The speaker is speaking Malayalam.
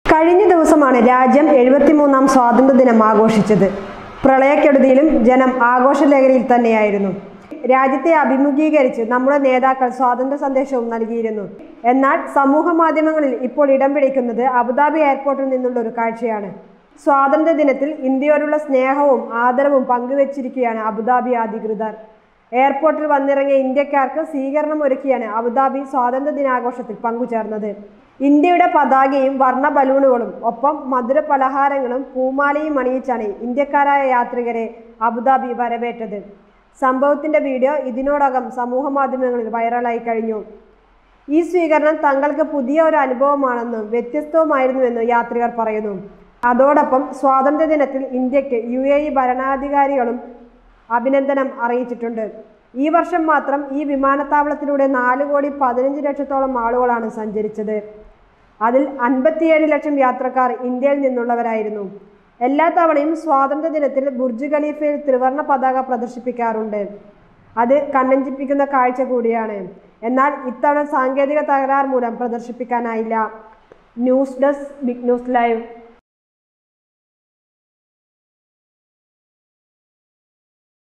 കഴിഞ്ഞ ദിവസമാണ് രാജ്യം എഴുപത്തിമൂന്നാം സ്വാതന്ത്ര്യദിനം ആഘോഷിച്ചത് പ്രളയക്കെടുതിയിലും ജനം ആഘോഷലഹരിയിൽ തന്നെയായിരുന്നു രാജ്യത്തെ അഭിമുഖീകരിച്ച് നമ്മുടെ നേതാക്കൾ സ്വാതന്ത്ര്യ സന്ദേശവും നൽകിയിരുന്നു എന്നാൽ സമൂഹ മാധ്യമങ്ങളിൽ ഇപ്പോൾ ഇടം പിടിക്കുന്നത് അബുദാബി എയർപോർട്ടിൽ നിന്നുള്ള ഒരു കാഴ്ചയാണ് സ്വാതന്ത്ര്യ ദിനത്തിൽ ഇന്ത്യയോടുള്ള സ്നേഹവും ആദരവും പങ്കുവച്ചിരിക്കുകയാണ് അബുദാബി അധികൃതർ എയർപോർട്ടിൽ വന്നിറങ്ങിയ ഇന്ത്യക്കാർക്ക് സ്വീകരണം ഒരുക്കിയാണ് അബുദാബി സ്വാതന്ത്ര്യ ദിനാഘോഷത്തിൽ പങ്കുചേർന്നത് ഇന്ത്യയുടെ പതാകയും വർണ്ണ ബലൂണുകളും ഒപ്പം മധുര പലഹാരങ്ങളും പൂമാലയും അണിയിച്ചാണ് ഇന്ത്യക്കാരായ യാത്രികരെ അബുദാബി വരവേറ്റത് സംഭവത്തിന്റെ വീഡിയോ ഇതിനോടകം സമൂഹ മാധ്യമങ്ങളിൽ വൈറലായി കഴിഞ്ഞു ഈ സ്വീകരണം തങ്ങൾക്ക് പുതിയ ഒരു അനുഭവമാണെന്നും വ്യത്യസ്തവുമായിരുന്നുവെന്നും യാത്രികർ പറയുന്നു അതോടൊപ്പം സ്വാതന്ത്ര്യ ദിനത്തിൽ ഇന്ത്യക്ക് യു എ ഇ ഭരണാധികാരികളും അഭിനന്ദനം അറിയിച്ചിട്ടുണ്ട് ഈ വർഷം മാത്രം ഈ വിമാനത്താവളത്തിലൂടെ നാല് കോടി പതിനഞ്ച് ലക്ഷത്തോളം ആളുകളാണ് സഞ്ചരിച്ചത് അതിൽ അൻപത്തിയേഴ് ലക്ഷം യാത്രക്കാർ ഇന്ത്യയിൽ നിന്നുള്ളവരായിരുന്നു എല്ലാ തവണയും സ്വാതന്ത്ര്യ ദിനത്തിൽ ബുർജ് ഖലീഫയിൽ ത്രിവർണ പതാക പ്രദർശിപ്പിക്കാറുണ്ട് അത് കണ്ണഞ്ചിപ്പിക്കുന്ന കാഴ്ച കൂടിയാണ് എന്നാൽ ഇത്തവണ സാങ്കേതിക തകരാർ മൂലം പ്രദർശിപ്പിക്കാനായില്ല news desk big news live